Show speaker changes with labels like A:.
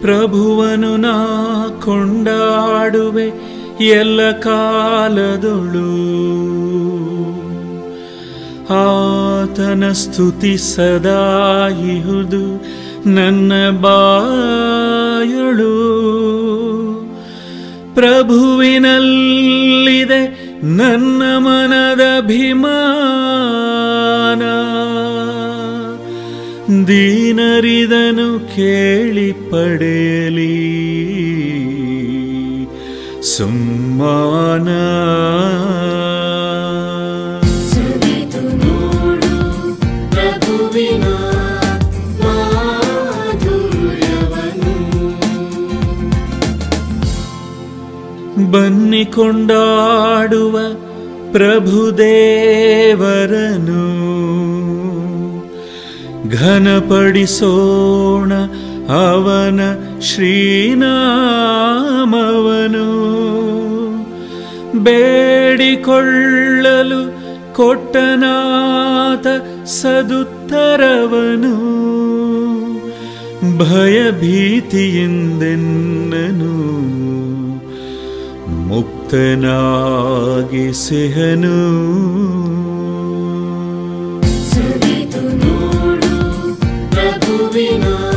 A: ಪ್ರಭುವನು ನಾ ಕೊಂಡಾಡುವೆ ಎಲ್ಲ ಕಾಲದೊಳು ಆತನ ಸ್ತುತಿ ಸದಾ ಇಹುದು ನನ್ನ ಬಾಯಳು ಪ್ರಭುವಿನಲ್ಲಿದೆ ನನ್ನ ಮನದ ಅಭಿಮಾನ ದೀನರಿದನು ಕೇಳಿ ಪಡೆಯಲಿ ಸುಮ್ಮಾನ
B: ಸವಿತು ನೋಡು ಪ್ರಭುವಿನ ಮಾಧುರ್ಯವನ್ನು
A: ಬನ್ನಿ ಕೊಂಡಾಡುವ ಪ್ರಭುದೇವರನು ಘನಪಡಿಸೋಣ ಅವನ ಶ್ರೀನಾಮವನು ಬೇಡಿಕೊಳ್ಳಲು ಕೊಟ್ಟನಾಥ ಸದುತ್ತರವನು ಭಯಭೀತಿಯಿಂದೆನ್ನನು ಮುಕ್ತನಾಗಿಸೆಹನು
B: ಸವಿತು ನೋಡು ಪ್ರಭುವಿನ